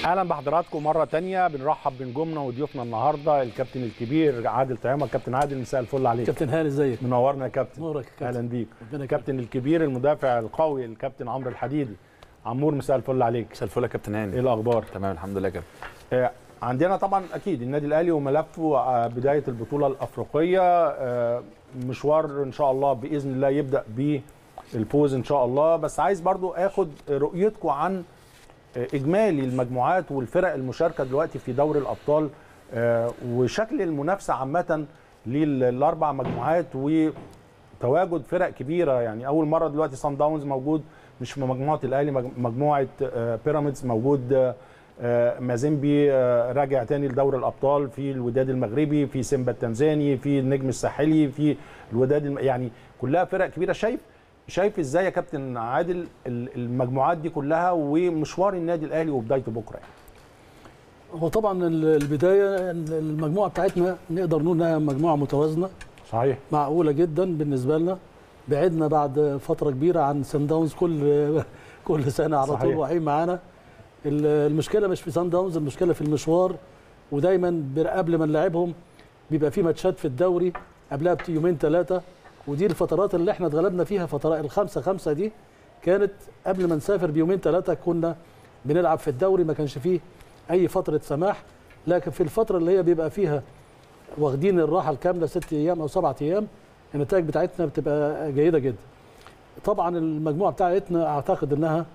اهلا بحضراتكم مره تانية بنرحب بنجومنا وضيوفنا النهارده الكابتن الكبير عادل طعيمه كابتن عادل مساء الفل عليك كابتن هاني ازيك منورنا يا كابتن نورك يا كابتن. اهلا بيك ربنا يكرمك. الكابتن الكبير المدافع القوي الكابتن عمرو الحديدي عمور مساء الفل عليك مساء الفل يا كابتن ايه هاني الاخبار تمام الحمد لله يا كابتن آه، عندنا طبعا اكيد النادي الاهلي وملفه آه، بدايه البطوله الافريقيه آه، مشوار ان شاء الله باذن الله يبدا بالفوز ان شاء الله بس عايز برضو اخد رؤيتكم عن آه، اجمالي المجموعات والفرق المشاركه دلوقتي في دوري الابطال آه، وشكل المنافسه عامه للاربع مجموعات وتواجد فرق كبيره يعني اول مره دلوقتي سان داونز موجود مش في مجموعه الاهلي مج- مجموعه آه، بيراميدز موجود آه، آه، مازيمبي آه، راجع تاني لدوري الابطال في الوداد المغربي في سيمبا التنزاني في النجم الساحلي في الوداد الم... يعني كلها فرق كبيره شايف شايف ازاي يا كابتن عادل ال- المجموعات دي كلها ومشوار النادي الاهلي وبدايته بكره يعني. هو طبعا ال- البدايه المجموعه بتاعتنا نقدر نقول انها مجموعه متوازنه صحيح معقوله جدا بالنسبه لنا بعدنا بعد فتره كبيره عن سان داونز كل كل سنه على صحيح. طول واقعين معانا ال- المشكله مش في سان داونز المشكله في المشوار ودايما بر- قبل ما نلعبهم بيبقى في ماتشات في الدوري قبلها بيومين ثلاثه ودي الفترات اللي احنا اتغلبنا فيها فترات الخمسه خمسه دي كانت قبل ما نسافر بيومين ثلاثه كنا بنلعب في الدوري ما كانش فيه اي فتره سماح لكن في الفتره اللي هي بيبقى فيها واخدين الراحه الكامله ست ايام او سبعة ايام النتائج بتاعتنا بتبقى جيده جدا طبعا المجموعه بتاعتنا اعتقد انها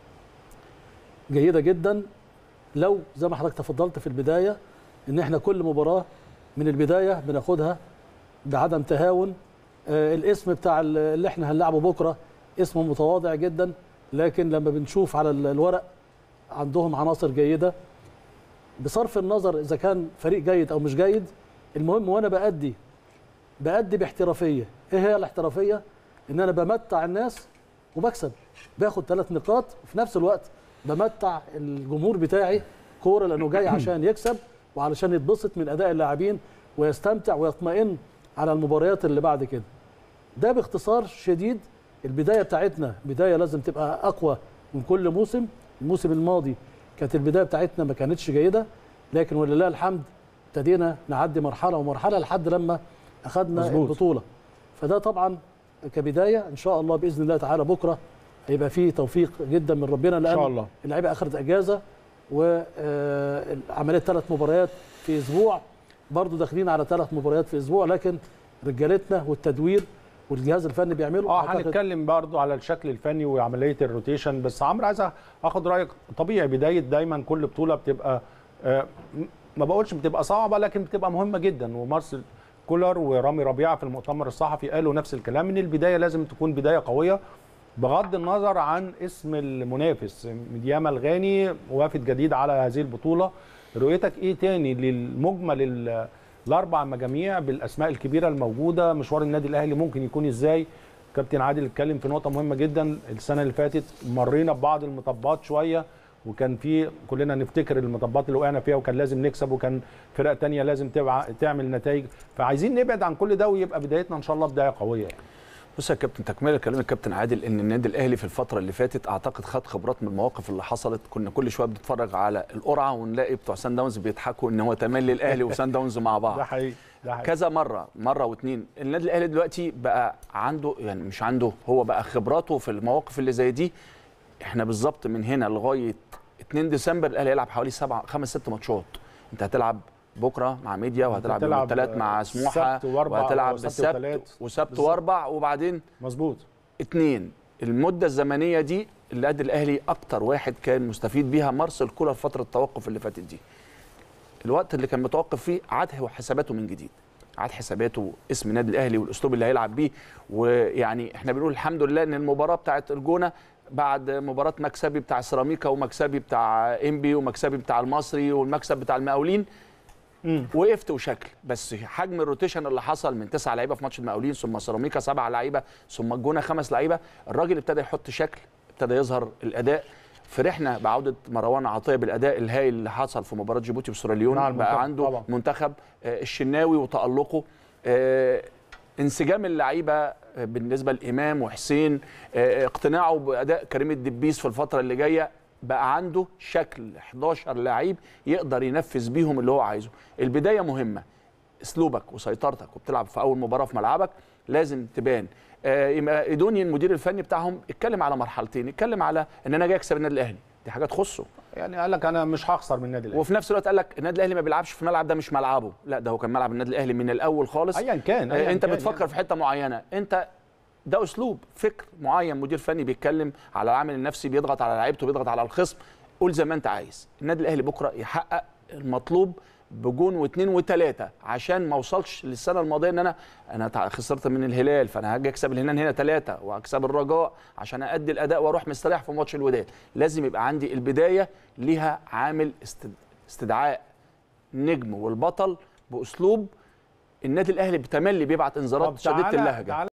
جيده جدا لو زي ما حضرتك تفضلت في البدايه ان احنا كل مباراه من البدايه بناخدها بعدم تهاون آه، الاسم بتاع ال- اللي احنا هنلعبه بكره اسم متواضع جدا لكن لما بنشوف على ال- الورق عندهم عناصر جيده بصرف النظر اذا كان فريق جيد او مش جيد المهم وانا بادي بادي باحترافيه ايه هي الاحترافيه ان انا بمتع الناس وبكسب باخد ثلاث نقاط وفي نفس الوقت بمتع الجمهور بتاعي كوره لانه جاي عشان يكسب وعلشان يتبسط من اداء اللاعبين ويستمتع ويطمئن على المباريات اللي بعد كده ده باختصار شديد البدايه بتاعتنا بدايه لازم تبقى اقوى من كل موسم الموسم الماضي كانت البدايه بتاعتنا ما كانتش جيده لكن ولله الحمد ابتدينا نعدي مرحله ومرحله لحد لما اخذنا مظبوط. البطوله فده طبعا كبدايه ان شاء الله باذن الله تعالى بكره هيبقى فيه توفيق جدا من ربنا ان لان شاء الله اللعيبه اخذت اجازه وعمليه ثلاث مباريات في اسبوع برضو داخلين على ثلاث مباريات في اسبوع لكن رجالتنا والتدوير والجهاز الفني بيعملوا اه أعتقد- هنتكلم برضو على الشكل الفني وعمليه الروتيشن بس عمرو عايز اخد رايك طبيعي بدايه دايما كل بطوله بتبقى آه، م- ما بقولش بتبقى صعبه لكن بتبقى مهمه جدا ومارسيل كولر ورامي ربيعه في المؤتمر الصحفي قالوا نفس الكلام من البدايه لازم تكون بدايه قويه بغض النظر عن اسم المنافس مدياما الغاني وافد جديد على هذه البطوله رؤيتك ايه تاني للمجمل ال- الاربع مجاميع بالاسماء الكبيره الموجوده مشوار النادي الاهلي ممكن يكون ازاي كابتن عادل اتكلم في نقطه مهمه جدا السنه اللي فاتت مرينا ببعض المطبات شويه وكان في كلنا نفتكر المطبات اللي وقعنا فيها وكان لازم نكسب وكان فرق تانية لازم تبع تعمل نتائج فعايزين نبعد عن كل ده ويبقى بدايتنا ان شاء الله بدايه قويه يعني. بص يا كابتن تكمله كلام الكابتن عادل ان النادي الاهلي في الفتره اللي فاتت اعتقد خد خبرات من المواقف اللي حصلت كنا كل شويه بنتفرج على القرعه ونلاقي بتوع سان داونز بيضحكوا ان هو تملي الاهلي وسان داونز مع بعض ده حقيقي ده حقيقي كذا مره مره واثنين النادي الاهلي دلوقتي بقى عنده يعني مش عنده هو بقى خبراته في المواقف اللي زي دي احنا بالظبط من هنا لغايه 2 ديسمبر الاهلي هيلعب حوالي سبعة خمس ست ماتشات انت هتلعب بكره مع ميديا وهتلعب يوم هتلعب الثلاث مع سموحه سبت وأربع وهتلعب وسبت بالسبت وتلات. وسبت بالظبط. واربع وبعدين مظبوط اتنين المده الزمنيه دي اللي قد الاهلي اكتر واحد كان مستفيد بيها مارسيل كولر فتره التوقف اللي فاتت دي الوقت اللي كان متوقف فيه عاد هو حساباته من جديد عاد حساباته اسم النادي الاهلي والاسلوب اللي هيلعب بيه ويعني احنا بنقول الحمد لله ان المباراه بتاعت الجونه بعد مباراه مكسبي بتاع سيراميكا ومكسبي بتاع انبي ومكسبي بتاع المصري والمكسب بتاع المقاولين مم. وقفت وشكل بس حجم الروتيشن اللي حصل من تسعة لعيبه في ماتش المقاولين ثم سيراميكا سبعة لعيبه ثم الجونه خمس لعيبه الراجل ابتدى يحط شكل ابتدى يظهر الاداء فرحنا بعوده مروان عطيه بالاداء الهائل اللي حصل في مباراه جيبوتي وسوراليون مع المنتخب بقى عنده طبعا. منتخب آه، الشناوي وتالقه آه، انسجام اللعيبه بالنسبه لامام وحسين آه، اقتناعه باداء كريم الدبيس في الفتره اللي جايه بقى عنده شكل 11 لعيب يقدر ينفذ بيهم اللي هو عايزه البدايه مهمه اسلوبك وسيطرتك وبتلعب في اول مباراه في ملعبك لازم تبان آه، يبقى ايدوني المدير الفني بتاعهم اتكلم على مرحلتين اتكلم على ان انا جاي اكسب النادي الاهلي دي حاجه تخصه يعني قال لك انا مش هخسر من النادي الاهلي وفي نفس الوقت قال لك النادي الاهلي ما بيلعبش في ملعب ده مش ملعبه لا ده هو كان ملعب النادي الاهلي من الاول خالص ايا كان آه، أياً انت كان بتفكر يعني. في حته معينه انت ده اسلوب فكر معين مدير فني بيتكلم على العامل النفسي بيضغط على لعيبته بيضغط على الخصم قول زي ما انت عايز النادي الاهلي بكره يحقق المطلوب بجون واثنين وثلاثه عشان ما اوصلش للسنه الماضيه ان انا انا تع- خسرت من الهلال فانا هاجي اكسب الهلال هنا ثلاثه واكسب الرجاء عشان ادي الاداء واروح مستريح في ماتش الوداد لازم يبقى عندي البدايه ليها عامل استد- استدعاء النجم والبطل باسلوب النادي الاهلي بتملي بيبعت انذارات طب شديده تعالى- اللهجه تعالى